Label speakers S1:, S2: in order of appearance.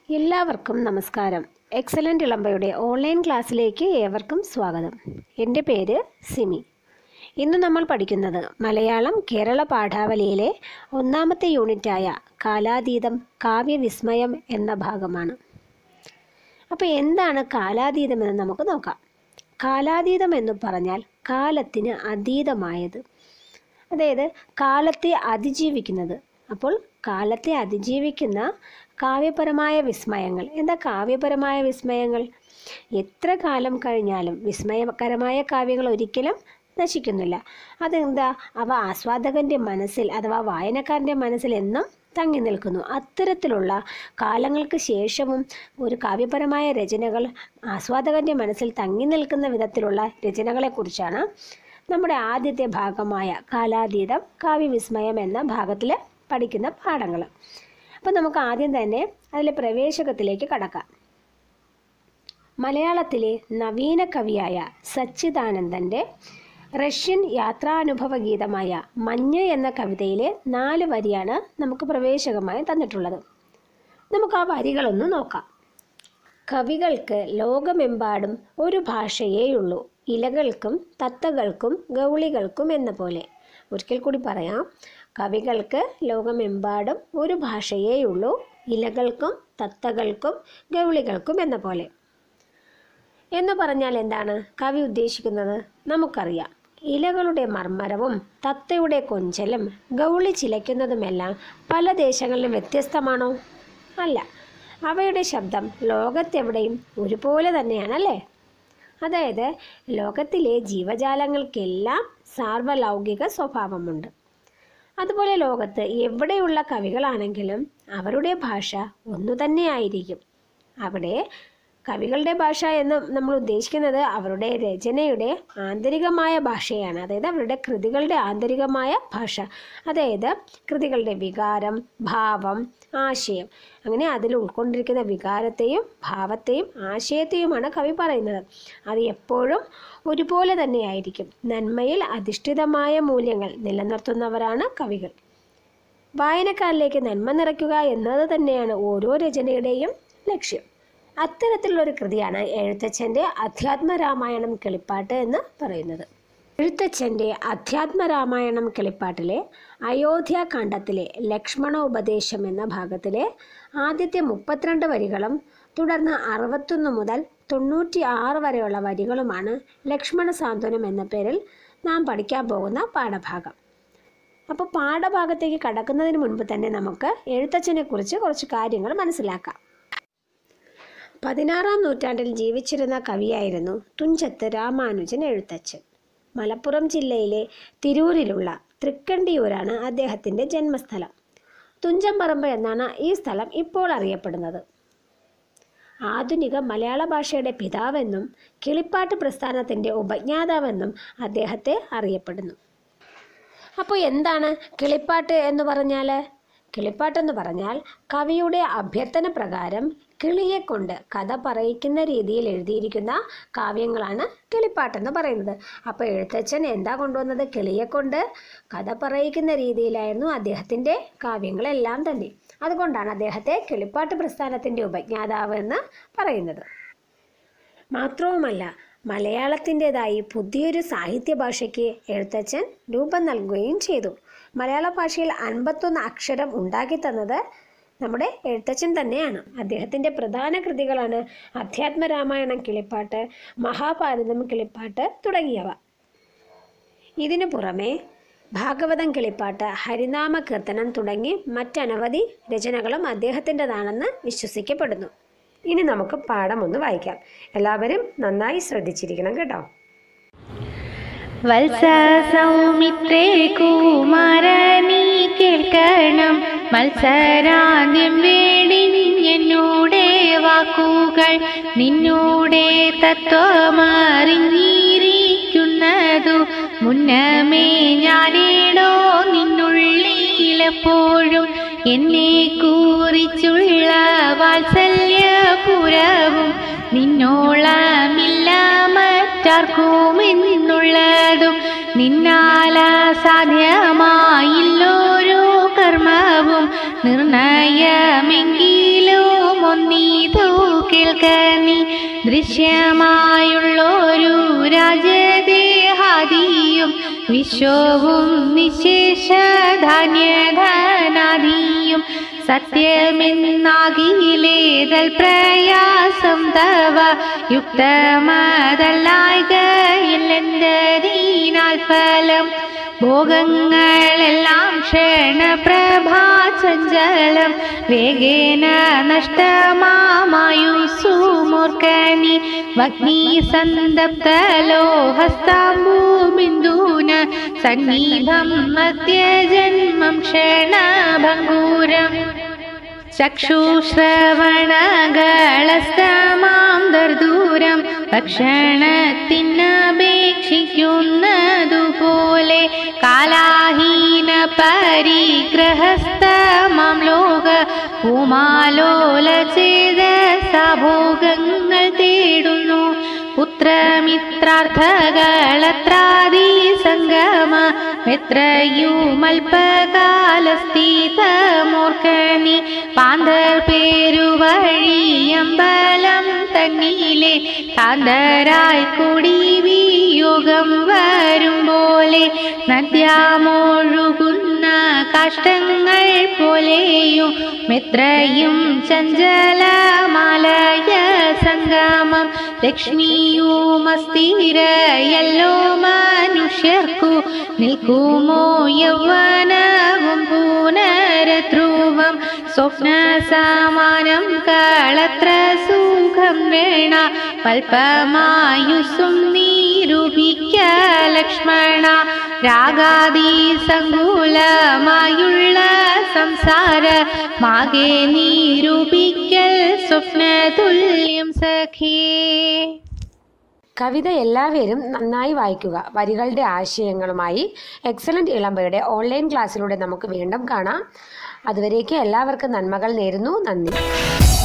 S1: എല്ലാവർക്കും നമസ്കാരം excellent ഇളമ്പയുടെ online ക്ലാസ്സിലേക്ക് ഏവർക്കും സ്വാഗതം എൻ്റെ പേര് സിമി ഇന്ന് നമ്മൾ പഠിക്കുന്നത് മലയാളം കേരള പാഠാവലിയിലെ ഒന്നാമത്തെ യൂണിറ്റായ കാലാതീതം കാവ്യവിസ്മയം എന്ന ഭാഗമാണ് അപ്പോൾ എന്താണ് കാലാതീതം എന്ന് നമുക്ക് നോക്കാം കാലാതീതം എന്ന് പറഞ്ഞാൽ കാലത്തിന് അതീതമായത് അതായത് കാലത്തെ അതിജീവിക്കുന്നത് അപ്പോൾ കാലത്തെ അതിജീവിക്കുന്ന കാവ്യപരമായ വിസ്മയങ്ങൾ എന്താ കാവ്യപരമായ വിസ്മയങ്ങൾ എത്ര കാലം കഴിഞ്ഞാലും വിസ്മയകരമായ കാവ്യങ്ങൾ ഒരിക്കലും നശിക്കുന്നില്ല അതെന്താ അവ ആസ്വാദകൻ്റെ മനസ്സിൽ അഥവാ വായനക്കാരൻ്റെ മനസ്സിൽ എന്നും തങ്ങി നിൽക്കുന്നു അത്തരത്തിലുള്ള കാലങ്ങൾക്ക് ശേഷവും ഒരു കാവ്യപരമായ രചനകൾ ആസ്വാദകൻ്റെ മനസ്സിൽ തങ്ങി നിൽക്കുന്ന വിധത്തിലുള്ള രചനകളെക്കുറിച്ചാണ് നമ്മുടെ ആദ്യത്തെ ഭാഗമായ കാലാതീതം കാവ്യവിസ്മയം എന്ന ഭാഗത്തിൽ പഠിക്കുന്ന പാഠങ്ങൾ അപ്പോൾ നമുക്ക് ആദ്യം തന്നെ അതിലെ പ്രവേശകത്തിലേക്ക് കടക്കാം മലയാളത്തിലെ നവീന കവിയായ സച്ചിദാനന്ദൻ്റെ റഷ്യൻ യാത്രാനുഭവ ഗീതമായ മഞ്ഞ് എന്ന കവിതയിലെ നാല് വരിയാണ് നമുക്ക് പ്രവേശകമായി തന്നിട്ടുള്ളത് നമുക്ക് ആ വരികളൊന്ന് നോക്കാം കവികൾക്ക് ലോകമെമ്പാടും ഒരു ഭാഷയേയുള്ളൂ ഇലകൾക്കും തത്തകൾക്കും ഗൗളികൾക്കും എന്ന പോലെ ഒരിക്കൽ കൂടി പറയാം കവികൾക്ക് ലോകമെമ്പാടും ഒരു ഭാഷയേയുള്ളൂ ഇലകൾക്കും തത്തകൾക്കും ഗൗളികൾക്കും എന്ന പോലെ എന്ന് പറഞ്ഞാൽ എന്താണ് കവി ഉദ്ദേശിക്കുന്നത് നമുക്കറിയാം ഇലകളുടെ മർമ്മരവും തത്തയുടെ കൊഞ്ചലും ഗൗളി ചിലയ്ക്കുന്നതുമെല്ലാം പല ദേശങ്ങളിലും വ്യത്യസ്തമാണോ അല്ല അവയുടെ ശബ്ദം ലോകത്തെവിടെയും ഒരുപോലെ തന്നെയാണല്ലേ അതായത് ലോകത്തിലെ ജീവജാലങ്ങൾക്കെല്ലാം സാർവലൗകിക സ്വഭാവമുണ്ട് അതുപോലെ ലോകത്ത് എവിടെയുള്ള കവികളാണെങ്കിലും അവരുടെ ഭാഷ ഒന്നു തന്നെയായിരിക്കും അവിടെ കവികളുടെ ഭാഷ എന്ന് നമ്മൾ ഉദ്ദേശിക്കുന്നത് അവരുടെ രചനയുടെ ആന്തരികമായ ഭാഷയാണ് അതായത് അവരുടെ കൃതികളുടെ ആന്തരികമായ ഭാഷ അതായത് കൃതികളുടെ വികാരം ഭാവം ആശയം അങ്ങനെ അതിൽ ഉൾക്കൊണ്ടിരിക്കുന്ന വികാരത്തെയും ഭാവത്തെയും ആശയത്തെയുമാണ് കവി പറയുന്നത് അത് എപ്പോഴും ഒരുപോലെ തന്നെയായിരിക്കും നന്മയിൽ അധിഷ്ഠിതമായ മൂല്യങ്ങൾ നിലനിർത്തുന്നവരാണ് കവികൾ വായനക്കാരിലേക്ക് നന്മ നിറയ്ക്കുക എന്നത് തന്നെയാണ് ഓരോ രചനയുടെയും ലക്ഷ്യം അത്തരത്തിലുള്ളൊരു കൃതിയാണ് എഴുത്തച്ഛൻ്റെ അധ്യാത്മരാമായണം കിളിപ്പാട്ട് എന്ന് പറയുന്നത് എഴുത്തച്ഛൻ്റെ അധ്യാത്മരാമായണം കിളിപ്പാട്ടിലെ അയോധ്യാകാന്ഡത്തിലെ ലക്ഷ്മണ ഉപദേശം എന്ന ഭാഗത്തിലെ ആദ്യത്തെ മുപ്പത്തിരണ്ട് വരികളും തുടർന്ന് അറുപത്തൊന്ന് മുതൽ തൊണ്ണൂറ്റി ആറ് വരെയുള്ള വരികളുമാണ് ലക്ഷ്മണ സാന്ത്വനം എന്ന പേരിൽ നാം പഠിക്കാൻ പോകുന്ന പാഠഭാഗം അപ്പോൾ പാഠഭാഗത്തേക്ക് കടക്കുന്നതിന് മുൻപ് തന്നെ നമുക്ക് എഴുത്തച്ഛനെ കുറിച്ച് കുറച്ച് കാര്യങ്ങൾ മനസ്സിലാക്കാം പതിനാറാം നൂറ്റാണ്ടിൽ ജീവിച്ചിരുന്ന കവിയായിരുന്നു തുഞ്ചത്ത് രാമാനുജൻ എഴുത്തച്ഛൻ മലപ്പുറം ജില്ലയിലെ തിരൂരിലുള്ള തൃക്കണ്ടിയൂരാണ് അദ്ദേഹത്തിൻ്റെ ജന്മസ്ഥലം തുഞ്ചംപറമ്പ് എന്നാണ് ഈ സ്ഥലം ഇപ്പോൾ അറിയപ്പെടുന്നത് ആധുനിക മലയാള ഭാഷയുടെ പിതാവെന്നും കിളിപ്പാട്ട് പ്രസ്ഥാനത്തിൻ്റെ ഉപജ്ഞാതാവെന്നും അദ്ദേഹത്തെ അറിയപ്പെടുന്നു അപ്പോൾ എന്താണ് കിളിപ്പാട്ട് എന്ന് പറഞ്ഞാൽ കിളിപ്പാട്ടെന്ന് പറഞ്ഞാൽ കവിയുടെ അഭ്യർത്ഥന പ്രകാരം കിളിയെ കൊണ്ട് കഥ പറയിക്കുന്ന രീതിയിൽ എഴുതിയിരിക്കുന്ന കാവ്യങ്ങളാണ് കിളിപ്പാട്ടെന്ന് പറയുന്നത് അപ്പോൾ എഴുത്തച്ഛൻ എന്താ കൊണ്ടുവന്നത് കിളിയെ കൊണ്ട് കഥ പറയിക്കുന്ന രീതിയിലായിരുന്നു അദ്ദേഹത്തിൻ്റെ കാവ്യങ്ങളെല്ലാം തന്നെ അതുകൊണ്ടാണ് അദ്ദേഹത്തെ കിളിപ്പാട്ട് പ്രസ്ഥാനത്തിൻ്റെ ഉപജ്ഞാതാവ് എന്ന് പറയുന്നത് മാത്രവുമല്ല മലയാളത്തിൻ്റെതായി പുതിയൊരു സാഹിത്യ ഭാഷയ്ക്ക് എഴുത്തച്ഛൻ രൂപം നൽകുകയും ചെയ്തു മലയാള ഭാഷയിൽ അൻപത്തൊന്ന് അക്ഷരം ഉണ്ടാക്കി തന്നത് നമ്മുടെ എഴുത്തച്ഛൻ തന്നെയാണ് അദ്ദേഹത്തിൻ്റെ പ്രധാന കൃതികളാണ് അധ്യാത്മരാമായണം കിളിപ്പാട്ട് മഹാഭാരതം കിളിപ്പാട്ട് തുടങ്ങിയവ ഇതിനു പുറമെ ഭാഗവതം കിളിപ്പാട്ട് ഹരിനാമ കീർത്തനം തുടങ്ങി മറ്റനവധി രചനകളും അദ്ദേഹത്തിൻ്റെതാണെന്ന് വിശ്വസിക്കപ്പെടുന്നു ഇനി നമുക്ക് പാഠം ഒന്ന് വായിക്കാം എല്ലാവരും നന്നായി ശ്രദ്ധിച്ചിരിക്കണം കേട്ടോ
S2: വത്സ സൗമിത്രേ കുമാരനീ കേൾക്കണം മത്സരാന്ത്യം വേണ്ടി എന്നൂടെ വാക്കുകൾ നിന്നൂടെ തത്വമറിഞ്ഞിരിക്കുന്നതു മുന്നമേ ഞാനേടോ നിന്നുള്ളിലെപ്പോഴും എന്നെ കുറിച്ചുള്ള വാത്സല്യപുരവും നിന്നോളമില്ല മറ്റാർക്കുമെന്നുള്ളതും നിന്നാല സാധ്യമായില്ലോരോ കർമ്മവും നിർണയമെങ്കിലും ഒന്നീ ദൃശ്യമായുള്ളൊരു രാജദേഹാദിയും വിശ്വവും നിശേഷ ധാന്യധനാദിയും സത്യമെന്നാകിലേതൽ പ്രയാസം തവ യുക്തമതല്ലായകയില്ലെന്തീനാൽ ഫലം ഭോഗങ്ങളെല്ലാം ക്ഷണപ്രഭാചഞ്ചലം വേഗേന നഷ്ടമായുസുമൂർക്കനി വഗ്നി സന്തപ്തലോഹസ്താംബൂബിന്ദൂന സന്നിഭം മധ്യജന്മം ക്ഷണഭംഗൂരം ചക്ഷുശ്രവണകളസ്തമാം ദർദൂരം ഭക്ഷണത്തിനപേക്ഷിക്കുന്നതുപോലെ കാലാഹീന പരിഗ്രഹസ്ഥമാം ലോക ഭൂമാലോല ചെയ്ത സഭോഗങ്ങൾ തേടുന്നു പുത്രമിത്രാർത്ഥകളത്രാദി സംഗമ എത്രയുമൽപകാലസ്ഥിതമോർക്കനി പാന്തർ പേരുവഴിയമ്പലം തന്നിലെ കാന്തരായി കൂടി വിയോഗം വരും പോലെ നദ്യാമൊഴുകുന്ന കാഷ്ടങ്ങൾ പോലെയും മെത്രയും ചഞ്ചലമാലയ സംഗമം ലക്ഷ്മിയുമസ്ഥിരയല്ലോ മനുഷ്യർക്കു നിൽക്കുമോ യൗവനവും പുനരധ്രുവം സ്വപ്ന സമാനം കളത്ര സുഖം വേണ പൽപമായുസും നിരൂപിക്ക ലക്ഷ്മണ രാഗാദി സങ്കുലമായുള്ള സംസാര മാകെ നിരൂപിക്കൽ സ്വപ്ന തുല്യം സഖേ
S1: കവിത എല്ലാവരും നന്നായി വായിക്കുക വരികളുടെ ആശയങ്ങളുമായി എക്സലന്റ് ഇളമ്പയുടെ ഓൺലൈൻ ക്ലാസ്സിലൂടെ നമുക്ക് വീണ്ടും കാണാം അതുവരേക്ക് എല്ലാവർക്കും നന്മകൾ നേരുന്നു നന്ദി